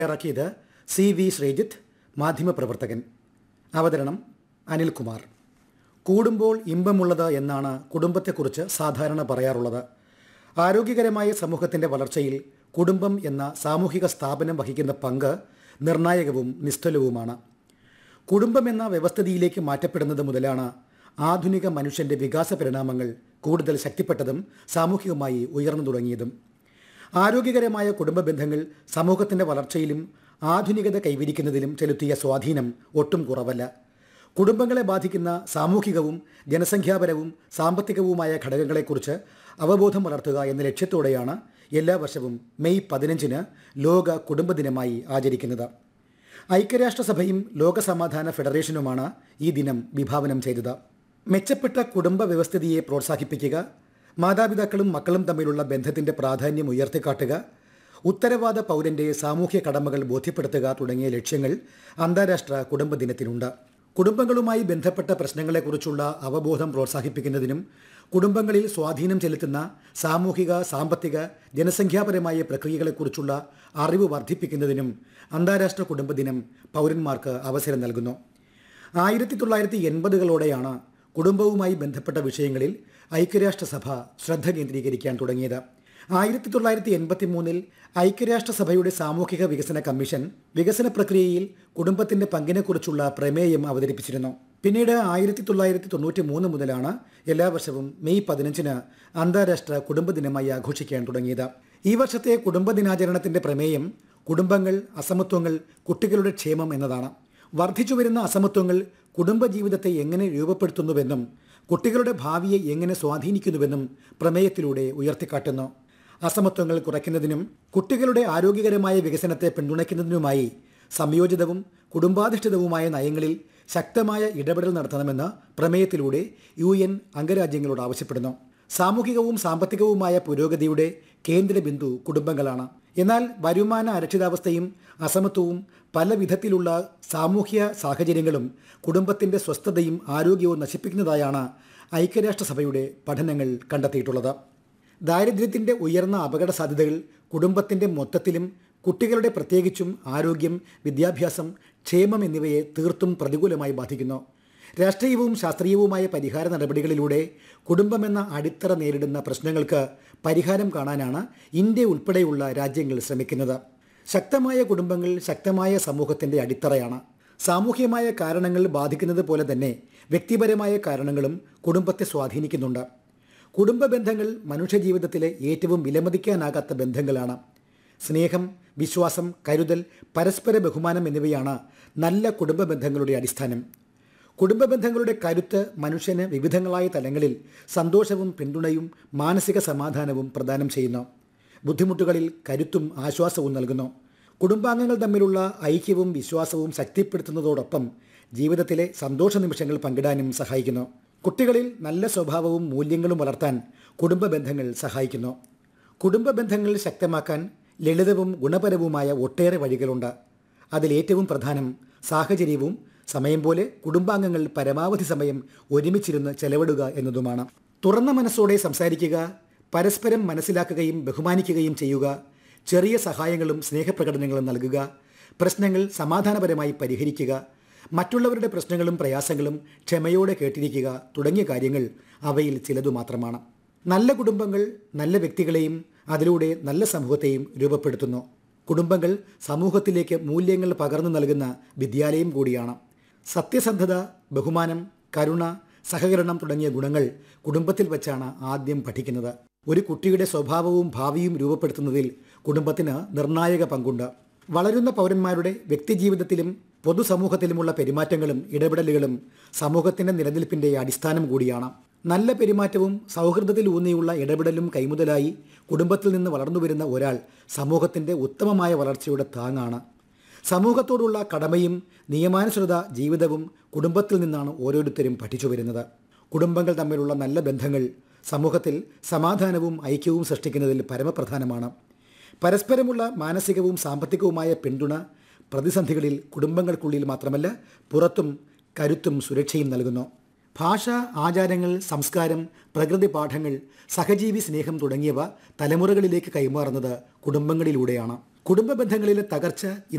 ഇറക്കിയത് C V Sreejith മാധ്യമപ്രവർത്തകൻ അവതരണം അനിൽകുമാർ കൂടുമ്പോൾ ഇമ്പമുള്ളത് എന്നാണ് കുടുംബത്തെക്കുറിച്ച് സാധാരണ പറയാറുള്ളത് ആരോഗ്യകരമായ സമൂഹത്തിൻ്റെ വളർച്ചയിൽ കുടുംബം എന്ന സാമൂഹിക സ്ഥാപനം വഹിക്കുന്ന പങ്ക് നിർണായകവും നിസ്തുലവുമാണ് കുടുംബം എന്ന വ്യവസ്ഥിതിയിലേക്ക് മാറ്റപ്പെടുന്നത് മുതലാണ് ആധുനിക മനുഷ്യൻ്റെ വികാസ പരിണാമങ്ങൾ കൂടുതൽ ശക്തിപ്പെട്ടതും സാമൂഹികമായി ഉയർന്നു തുടങ്ങിയതും ആരോഗ്യകരമായ കുടുംബ ബന്ധങ്ങൾ സമൂഹത്തിൻ്റെ വളർച്ചയിലും ആധുനികത കൈവരിക്കുന്നതിലും ചെലുത്തിയ സ്വാധീനം ഒട്ടും കുറവല്ല കുടുംബങ്ങളെ ബാധിക്കുന്ന സാമൂഹികവും ജനസംഖ്യാപരവും സാമ്പത്തികവുമായ ഘടകങ്ങളെക്കുറിച്ച് അവബോധം വളർത്തുക എന്ന ലക്ഷ്യത്തോടെയാണ് എല്ലാ വർഷവും മെയ് പതിനഞ്ചിന് ലോക കുടുംബ ദിനമായി ആചരിക്കുന്നത് ഐക്യരാഷ്ട്രസഭയും ലോകസമാധാന ഫെഡറേഷനുമാണ് ഈ ദിനം വിഭാവനം ചെയ്തത് മെച്ചപ്പെട്ട കുടുംബ വ്യവസ്ഥിതിയെ പ്രോത്സാഹിപ്പിക്കുക മാതാപിതാക്കളും മക്കളും തമ്മിലുള്ള ബന്ധത്തിന്റെ പ്രാധാന്യം ഉയർത്തിക്കാട്ടുക ഉത്തരവാദ പൗരന്റെ സാമൂഹ്യ കടമകൾ ബോധ്യപ്പെടുത്തുക തുടങ്ങിയ ലക്ഷ്യങ്ങൾ അന്താരാഷ്ട്ര കുടുംബ ദിനത്തിനുണ്ട് കുടുംബങ്ങളുമായി ബന്ധപ്പെട്ട പ്രശ്നങ്ങളെക്കുറിച്ചുള്ള അവബോധം പ്രോത്സാഹിപ്പിക്കുന്നതിനും കുടുംബങ്ങളിൽ സ്വാധീനം ചെലുത്തുന്ന സാമൂഹിക സാമ്പത്തിക ജനസംഖ്യാപരമായ പ്രക്രിയകളെക്കുറിച്ചുള്ള അറിവ് വർദ്ധിപ്പിക്കുന്നതിനും അന്താരാഷ്ട്ര കുടുംബ ദിനം പൗരന്മാർക്ക് അവസരം നൽകുന്നു ആയിരത്തി തൊള്ളായിരത്തി എൺപതുകളോടെയാണ് കുടുംബവുമായി ബന്ധപ്പെട്ട വിഷയങ്ങളിൽ ഐക്യരാഷ്ട്രസഭ ശ്രദ്ധ കേന്ദ്രീകരിക്കാൻ തുടങ്ങിയത് ആയിരത്തി തൊള്ളായിരത്തി എൺപത്തി മൂന്നിൽ ഐക്യരാഷ്ട്രസഭയുടെ സാമൂഹിക വികസന കമ്മീഷൻ വികസന പ്രക്രിയയിൽ കുടുംബത്തിന്റെ പങ്കിനെക്കുറിച്ചുള്ള പ്രമേയം അവതരിപ്പിച്ചിരുന്നു പിന്നീട് ആയിരത്തി തൊള്ളായിരത്തി തൊണ്ണൂറ്റി മൂന്ന് മുതലാണ് എല്ലാ വർഷവും മെയ് പതിനഞ്ചിന് അന്താരാഷ്ട്ര കുടുംബ ദിനമായി ആഘോഷിക്കാൻ തുടങ്ങിയത് ഈ വർഷത്തെ കുടുംബ ദിനാചരണത്തിന്റെ പ്രമേയം കുടുംബങ്ങൾ അസമത്വങ്ങൾ കുട്ടികളുടെ ക്ഷേമം എന്നതാണ് വർദ്ധിച്ചു വരുന്ന അസമത്വങ്ങൾ കുടുംബജീവിതത്തെ എങ്ങനെ രൂപപ്പെടുത്തുന്നുവെന്നും കുട്ടികളുടെ ഭാവിയെ എങ്ങനെ സ്വാധീനിക്കുന്നുവെന്നും പ്രമേയത്തിലൂടെ ഉയർത്തിക്കാട്ടുന്നു അസമത്വങ്ങൾ കുറയ്ക്കുന്നതിനും കുട്ടികളുടെ ആരോഗ്യകരമായ വികസനത്തെ പിന്തുണയ്ക്കുന്നതിനുമായി സംയോജിതവും കുടുംബാധിഷ്ഠിതവുമായ നയങ്ങളിൽ ശക്തമായ ഇടപെടൽ നടത്തണമെന്ന് പ്രമേയത്തിലൂടെ യു എൻ അംഗരാജ്യങ്ങളോട് ആവശ്യപ്പെടുന്നു സാമൂഹികവും സാമ്പത്തികവുമായ പുരോഗതിയുടെ കേന്ദ്ര ബിന്ദു കുടുംബങ്ങളാണ് എന്നാൽ വരുമാന അരക്ഷിതാവസ്ഥയും അസമത്വവും പല വിധത്തിലുള്ള സാമൂഹ്യ സാഹചര്യങ്ങളും കുടുംബത്തിൻ്റെ സ്വസ്ഥതയും ആരോഗ്യവും നശിപ്പിക്കുന്നതായാണ് ഐക്യരാഷ്ട്രസഭയുടെ പഠനങ്ങൾ കണ്ടെത്തിയിട്ടുള്ളത് ദാരിദ്ര്യത്തിൻ്റെ ഉയർന്ന അപകട സാധ്യതകൾ കുടുംബത്തിൻ്റെ മൊത്തത്തിലും കുട്ടികളുടെ പ്രത്യേകിച്ചും ആരോഗ്യം വിദ്യാഭ്യാസം ക്ഷേമം എന്നിവയെ തീർത്തും പ്രതികൂലമായി ബാധിക്കുന്നു രാഷ്ട്രീയവും ശാസ്ത്രീയവുമായ പരിഹാര നടപടികളിലൂടെ കുടുംബമെന്ന അടിത്തറ നേരിടുന്ന പ്രശ്നങ്ങൾക്ക് പരിഹാരം കാണാനാണ് ഇന്ത്യ ഉൾപ്പെടെയുള്ള രാജ്യങ്ങൾ ശ്രമിക്കുന്നത് ശക്തമായ കുടുംബങ്ങൾ ശക്തമായ സമൂഹത്തിൻ്റെ അടിത്തറയാണ് സാമൂഹ്യമായ കാരണങ്ങൾ ബാധിക്കുന്നത് പോലെ തന്നെ വ്യക്തിപരമായ കാരണങ്ങളും കുടുംബത്തെ സ്വാധീനിക്കുന്നുണ്ട് കുടുംബ ബന്ധങ്ങൾ മനുഷ്യജീവിതത്തിലെ ഏറ്റവും വിലമതിക്കാനാകാത്ത ബന്ധങ്ങളാണ് സ്നേഹം വിശ്വാസം കരുതൽ പരസ്പര ബഹുമാനം എന്നിവയാണ് നല്ല കുടുംബ ബന്ധങ്ങളുടെ അടിസ്ഥാനം കുടുംബ ബന്ധങ്ങളുടെ കരുത്ത് മനുഷ്യന് വിവിധങ്ങളായ തലങ്ങളിൽ സന്തോഷവും പിന്തുണയും മാനസിക സമാധാനവും പ്രദാനം ചെയ്യുന്നു ബുദ്ധിമുട്ടുകളിൽ കരുത്തും ആശ്വാസവും നൽകുന്നു കുടുംബാംഗങ്ങൾ തമ്മിലുള്ള ഐക്യവും വിശ്വാസവും ശക്തിപ്പെടുത്തുന്നതോടൊപ്പം ജീവിതത്തിലെ സന്തോഷ നിമിഷങ്ങൾ പങ്കിടാനും സഹായിക്കുന്നു കുട്ടികളിൽ നല്ല സ്വഭാവവും മൂല്യങ്ങളും വളർത്താൻ കുടുംബ ബന്ധങ്ങൾ സഹായിക്കുന്നു കുടുംബ ബന്ധങ്ങൾ ശക്തമാക്കാൻ ലളിതവും ഗുണപരവുമായ ഒട്ടേറെ വഴികളുണ്ട് അതിലേറ്റവും പ്രധാനം സാഹചര്യവും സമയം പോലെ കുടുംബാംഗങ്ങൾ പരമാവധി സമയം ഒരുമിച്ചിരുന്ന് ചെലവിടുക എന്നതുമാണ് തുറന്ന മനസ്സോടെ സംസാരിക്കുക പരസ്പരം മനസ്സിലാക്കുകയും ബഹുമാനിക്കുകയും ചെയ്യുക ചെറിയ സഹായങ്ങളും സ്നേഹപ്രകടനങ്ങളും നൽകുക പ്രശ്നങ്ങൾ സമാധാനപരമായി പരിഹരിക്കുക മറ്റുള്ളവരുടെ പ്രശ്നങ്ങളും പ്രയാസങ്ങളും ക്ഷമയോടെ കേട്ടിരിക്കുക തുടങ്ങിയ കാര്യങ്ങൾ അവയിൽ ചിലതു മാത്രമാണ് നല്ല കുടുംബങ്ങൾ നല്ല വ്യക്തികളെയും അതിലൂടെ നല്ല സമൂഹത്തെയും രൂപപ്പെടുത്തുന്നു കുടുംബങ്ങൾ സമൂഹത്തിലേക്ക് മൂല്യങ്ങൾ പകർന്നു നൽകുന്ന വിദ്യാലയം കൂടിയാണ് സത്യസന്ധത ബഹുമാനം കരുണ സഹകരണം തുടങ്ങിയ ഗുണങ്ങൾ കുടുംബത്തിൽ വെച്ചാണ് ആദ്യം പഠിക്കുന്നത് ഒരു കുട്ടിയുടെ സ്വഭാവവും ഭാവിയും രൂപപ്പെടുത്തുന്നതിൽ കുടുംബത്തിന് നിർണായക പങ്കുണ്ട് വളരുന്ന പൗരന്മാരുടെ വ്യക്തിജീവിതത്തിലും പൊതുസമൂഹത്തിലുമുള്ള പെരുമാറ്റങ്ങളും ഇടപെടലുകളും സമൂഹത്തിന്റെ നിലനിൽപ്പിന്റെ അടിസ്ഥാനം കൂടിയാണ് നല്ല പെരുമാറ്റവും സൗഹൃദത്തിൽ ഊന്നിയുള്ള ഇടപെടലും കൈമുതലായി കുടുംബത്തിൽ നിന്ന് വളർന്നുവരുന്ന ഒരാൾ സമൂഹത്തിന്റെ ഉത്തമമായ വളർച്ചയുടെ താങ്ങാണ് സമൂഹത്തോടുള്ള കടമയും നിയമാനുസൃത ജീവിതവും കുടുംബത്തിൽ നിന്നാണ് ഓരോരുത്തരും പഠിച്ചു വരുന്നത് കുടുംബങ്ങൾ തമ്മിലുള്ള നല്ല ബന്ധങ്ങൾ സമൂഹത്തിൽ സമാധാനവും ഐക്യവും സൃഷ്ടിക്കുന്നതിൽ പരമപ്രധാനമാണ് പരസ്പരമുള്ള മാനസികവും സാമ്പത്തികവുമായ പിന്തുണ പ്രതിസന്ധികളിൽ കുടുംബങ്ങൾക്കുള്ളിൽ മാത്രമല്ല പുറത്തും കരുത്തും സുരക്ഷയും നൽകുന്നു ഭാഷ ആചാരങ്ങൾ സംസ്കാരം പ്രകൃതി പാഠങ്ങൾ സഹജീവി സ്നേഹം തുടങ്ങിയവ തലമുറകളിലേക്ക് കൈമാറുന്നത് കുടുംബങ്ങളിലൂടെയാണ് കുടുംബ ബന്ധങ്ങളിലെ തകർച്ച